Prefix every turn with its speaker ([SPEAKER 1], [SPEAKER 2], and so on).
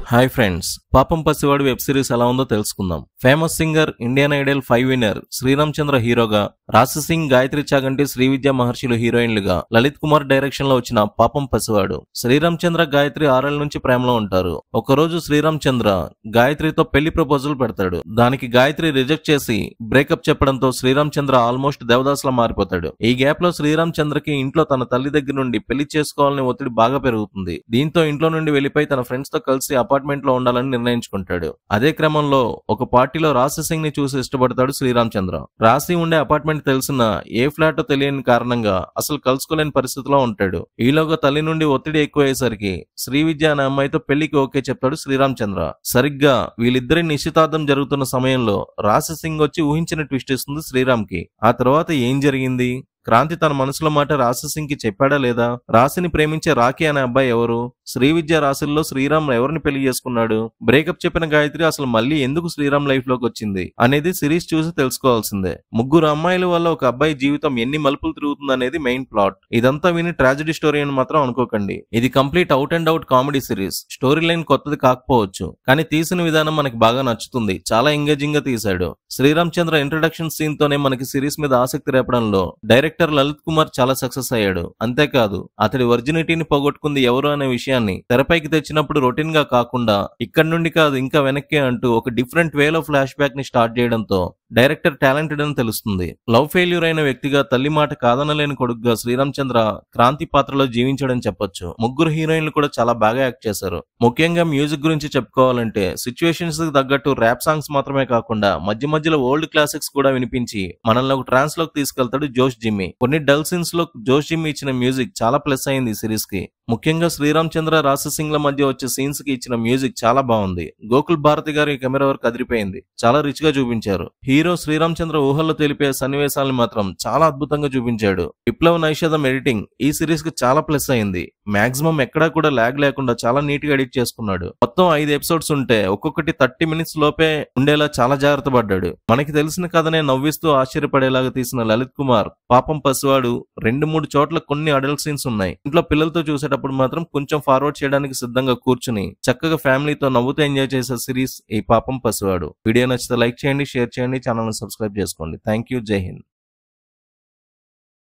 [SPEAKER 1] hi friends పాపం పసివాడు web series ఎలా ఉందో తెలుసుకుందాం famous singer Indian Idol five winner Sriram Chandra హీరోగా రాసి సింగ్ గాయత్రి చాగంటి శ్రీవిద్య మహర్షులు హీరోయిన్లుగా లలిత్ కుమార్ డైరెక్షన్ లో వచ్చిన పాపం పసివాడు శ్రీరామ్ చంద్ర గాయత్రి ఆరేళ్ల నుంచి ప్రేమలో ఉంటారు ఒకరోజు శ్రీరామ్ చంద్ర గాయత్రితో పెళ్లి ప్రపోజల్ పెడతాడు దానికి గాయత్రి రిజెక్ట్ చేసి బ్రేకప్ చెప్పడంతో శ్రీరామ్ చంద్ర ఆల్మోస్ట్ దేవదాస్లా మారిపోతాడు ఈ గ్యాప్ లో శ్రీరామ్ చంద్రకి ఇంట్లో తన తల్లి దగ్గర నుండి పెళ్లి చేసుకోవాలని ఒత్తిడి బాగా పెరుగుతుంది దీంతో ఇంట్లో నుండి వెళ్లిపోయి తన ఫ్రెండ్స్ తో కలిసి అపార్ట్మెంట్ లో ఉండాలని నిర్ణయించుకుంటాడు అదే క్రమంలో ఒక పార్టీలో రాశి సింగ్ ని చూసి ఇష్టపడతాడు శ్రీరామ్ చంద్ర రాశి ఉండే అపార్ట్మెంట్ తెలిసిన ఏ ఫ్లాట్ తెలియని కారణంగా అసలు కలుసుకోలేని పరిస్థితిలో ఉంటాడు ఈలోగా తల్లి నుండి ఒత్తిడి ఎక్కువయ్యేసరికి శ్రీ విద్య అనే అమ్మాయితో పెళ్లికి ఓకే చెప్తాడు శ్రీరామ్ చంద్ర సరిగ్గా వీళ్ళిద్దరి నిశ్చితార్థం జరుగుతున్న సమయంలో రాశి సింగ్ వచ్చి ఊహించిన ట్విస్ట్ ఇస్తుంది శ్రీరామ్ కి ఆ తర్వాత ఏం జరిగింది క్రాంతి తన మనసులో మాట రాశి సింగ్ కి చెప్పాడా లేదా రాశిని ప్రేమించే రాఖీ అనే అబ్బాయి ఎవరు శ్రీ విద్య రాశుల్లో శ్రీరామ్ ఎవరిని పెళ్లి చేసుకున్నాడు బ్రేకప్ చెప్పిన గాయత్రి అసలు మళ్ళీ ఎందుకు శ్రీరామ్ లైఫ్ లోకి వచ్చింది అనేది సిరీస్ చూసి తెలుసుకోవాల్సిందే ముగ్గురు అమ్మాయిల వల్ల ఒక అబ్బాయి జీవితం ఎన్ని మలుపులు తిరుగుతుంది అనేది మెయిన్ ప్లాట్ ఇదంతా విని ట్రాజడీ స్టోరీ అని మాత్రం అనుకోకండి ఇది complete out and out comedy series story line కొత్తది కాకపోవచ్చు కానీ తీసిన విధానం మనకి బాగా నచ్చుతుంది చాలా ఎంగేజింగ్ గా తీశాడు శ్రీరామ్ చంద్ర ఇంట్రడక్షన్ సీన్ తోనే మనకి సిరీస్ మీద ఆసక్తి రేపడంలో డైరెక్టర్ లలిత్ కుమార్ చాలా సక్సెస్ అయ్యాడు అంతేకాదు అతడి ఒరిజినిటీని పోగొట్టుకుంది ఎవరు అనే విషయాన్ని తెరపైకి తెచ్చినప్పుడు రొటీన్ గా కాకుండా ఇక్కడి నుండి కాదు ఇంకా వెనక్కి అంటూ ఒక డిఫరెంట్ వేలో ఫ్లాష్ బ్యాక్ ని స్టార్ట్ చేయడంతో డైరెక్టర్ టాలెంటెడ్ అని తెలుస్తుంది లవ్ ఫెయిల్యూర్ అయిన వ్యక్తిగా తల్లి మాట కాదనలేని కొడుకుగా శ్రీరామ్ చంద్ర క్రాంతి పాత్రలో జీవించడం చెప్పొచ్చు ముగ్గురు హీరోయిన్లు కూడా చాలా బాగా యాక్ట్ చేశారు ముఖ్యంగా మ్యూజిక్ గురించి చెప్పుకోవాలంటే సిచ్యువేషన్స్ కి తగ్గట్టు ర్యాప్ సాంగ్స్ మాత్రమే కాకుండా మధ్య మధ్యలో ఓల్డ్ క్లాసిక్స్ కూడా వినిపించి మనల్ని ఒక ట్రాన్స్ లోకి తీసుకెళ్తాడు జోష్ జిమ్మి కొన్ని డల్ సీన్స్ లో జోష్ జిమ్మి ఇచ్చిన మ్యూజిక్ చాలా ప్లస్ అయింది ఈ సిరీస్ కి ముఖ్యంగా శ్రీరామ్ చంద్ర రాసి సింగ్ ల మధ్య వచ్చే సీన్స్ కి ఇచ్చిన మ్యూజిక్ చాలా బాగుంది గోకుల్ భారతి గారి కెమెరా వర్క్ అదిరిపోయింది చాలా రిచ్ గా చూపించారు హీరో శ్రీరామ్ చంద్ర ఊహల్లో తెలిపే సన్నివేశాలను మాత్రం చాలా అద్భుతంగా చూపించాడు విప్లవ్ నైషధం ఎడిటింగ్ ఈ సిరీస్ కి చాలా ప్లస్ అయింది మాక్సిమం ఎక్కడా కూడా లాగ్ లేకుండా చాలా నీట్ గా ఎడిట్ చేసుకున్నాడు మొత్తం ఐదు ఎపిసోడ్స్ ఉంటే ఒక్కొక్కటి థర్టీ మినిట్స్ లోపే ఉండేలా చాలా జాగ్రత్త పడ్డాడు మనకి తెలిసిన కథనే నవ్విస్తూ ఆశ్చర్యపడేలాగా తీసిన లలిత్ కుమార్ పాపం పసివాడు రెండు మూడు చోట్ల కొన్ని అడల్ట్ సీన్స్ ఉన్నాయి ఇంట్లో పిల్లలతో చూసేటప్పుడు మాత్రం కొంచెం ఫార్వర్డ్ చేయడానికి సిద్ధంగా కూర్చుని చక్కగా ఫ్యామిలీతో నవ్వుతూ ఎంజాయ్ చేసే సిరీస్ ఈ పాపం పసివాడు వీడియో నచ్చితే లైక్ చేయండి షేర్ చేయండి ఛానల్ సబ్స్క్రైబ్ చేసుకోండి థ్యాంక్ యూ జై హింద్